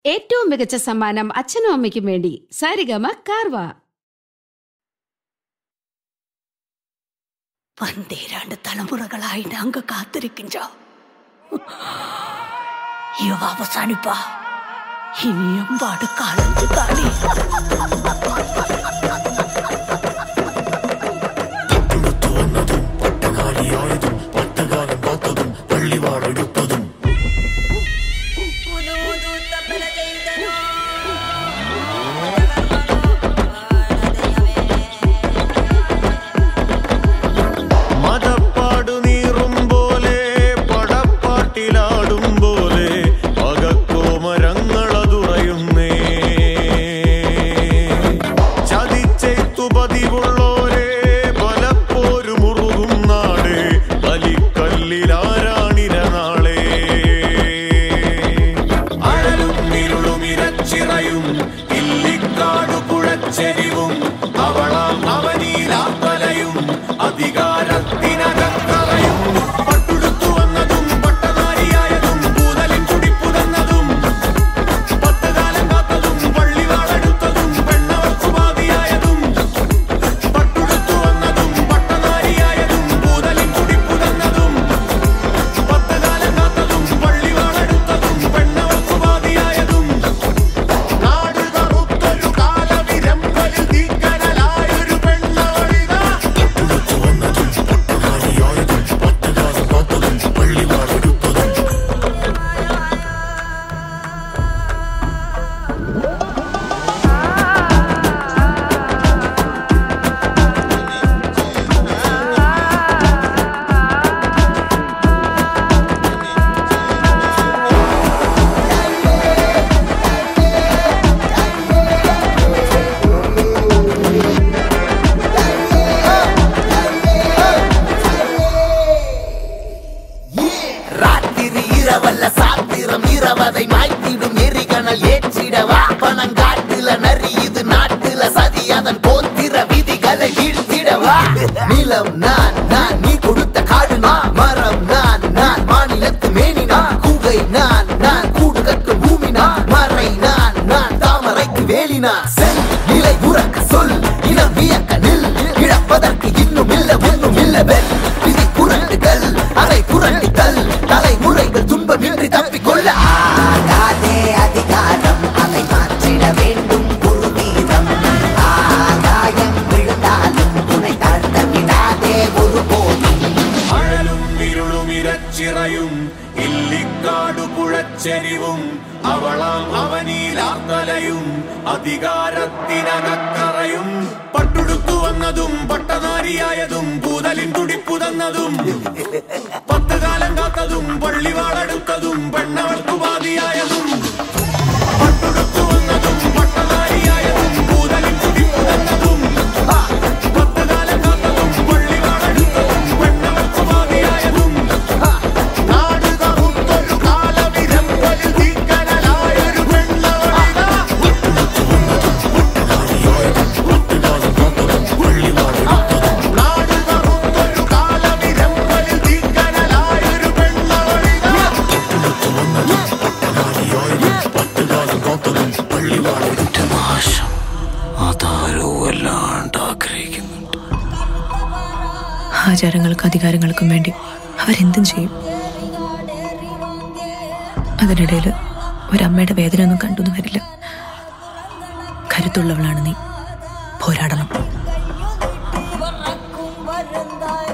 ഏറ്റവും മികച്ച സമ്മാനം അച്ഛനും അമ്മയ്ക്കും വേണ്ടി സാരിഗമ കാർവ പന്തേരാണ്ട് തലമുറകളായി നാങ്ക കാത്തിരിക്കിன்றோம் ഇവ അവസാനിപ്പാ ഇനിയും പാട് കാലത്ത് കാണി മതപ്പാടു നീറും പോലെ പടപ്പാട്ടിലാടും പോലെ അകക്കോമരങ്ങളതുറയുന്നേ ചതിച്ചെത്തു പതിവുള്ളോരെ പലപ്പോരും മുറുകും നാട് ബലിക്കല്ലിലാരാണിര നാളെ അഴലും ഇരുളും ഇരച്ചിറയും ഇല്ലിക്കാടു കുഴച്ചെരിവും അവളാം അവനീലാപ്പലയും അധികാരത്തിനകത്തറയും പട്ടുടുത്തു വന്നതും പട്ടനാരിയായതും പൂതലിൻ തുടിപ്പു തന്നതും പത്ത് കാലം കാത്തതും പള്ളിവാളെടുത്തതും പെണ്ണവർക്കു ബാധിയായതും പട്ടുടുത്തു വന്നതും പട്ടനാരിയായതും പൂതലിൻ തുടിപ്പു തന്നതും പത്ത് കാലം കാത്തതും പള്ളിവാളെടുത്തതും പെണ്ണവർക്കു ബാധിയായതും നാട് കറുത്തൊരു കാലവിരമ്പലിൽ തീക്കനലായൊരു പെണ്ണവളിതാ ராத்திரி இரவல்ல சாத்திரம் இரவதை மாய்த்திடும் எரிகணல் ஏற்றிடவா பணங்காட்டுல நரியுது நாட்டுல சதி அதன் போத்திர விதிகளை வீழ்த்திடவா நிலம் நான் நான் நீ கொடுத்த காடு நான் மரம் நான் நான் மாநிலத்து மேனி நான் குகை நான் நான் கூடு கட்டும் பூமி நான் மறை நான் நான் தாமரைக்கு வேலி நான் செல் நிலை உறக்க சொல் இனம் வியக்க நில் இழப்பதற்கு இன்னும் இல்ல ஒன்றும் இல்ல வெல் விதி புரண்டுகள் அதை புரண்டித்தல் தலைமுறைகள் துன்பமின்றி தப்பிக்கொள்ள ஆகாதே அதிகாரம் அதை மாற்றிட வேண்டும் ஒரு வீதம் ஆகாயம் விழுந்தாலும் துணை தாழ்த்த விடாதே ஒரு போதும் അഴലും ഇരുളും ഇരച്ചിറയും ഇല്ലിക്കാടു പുഴച്ചെരിവും അവളാം അവനീലാത്തലയും അധികാരത്തിനകക്കറയും പട്ടുടുത്തു വന്നതും പട്ടനാരിയായതും പൂതലിൻ തുടിപ്പു തന്നതും പത്ത് കാലം കാത്തതും പള്ളിവാളെടുത്തതും പെണ്ണവൾക്കു ബാധിയായതും പട്ടുടുത്തു വന്നതും പട്ടനാരിയായതും പൂതലിൻ തുടിപ്പു തന്നതും പത്ത് കാലം കാത്തതും പള്ളിവാളെടുത്തതും പെണ്ണവൾക്കു ബാധിയായതും നാട് കറുത്തൊരു കാലവിരമ്പലിൽ തീക്കനലായൊരു പെണ്ണവളിതാ നാട് കറുത്തൊരു കാലവിരമ്പലിൽ തീക്കനലായൊരു പെണ്ണവളിതാ അതാരോ വല്ലാണ്ട് ആഗ്രഹിക്കുന്നുണ്ട് ആചാരങ്ങൾക്കും അധികാരങ്ങൾക്കും വേണ്ടി അവരെന്തും ചെയ്യും അതിനിടയിൽ ഒരമ്മയുടെ വേദന ഒന്നും കണ്ടൊന്നും വരില്ല കരുത്തുള്ളവളാണ് നീ പോരാടണം വരക്കും വരന്തായ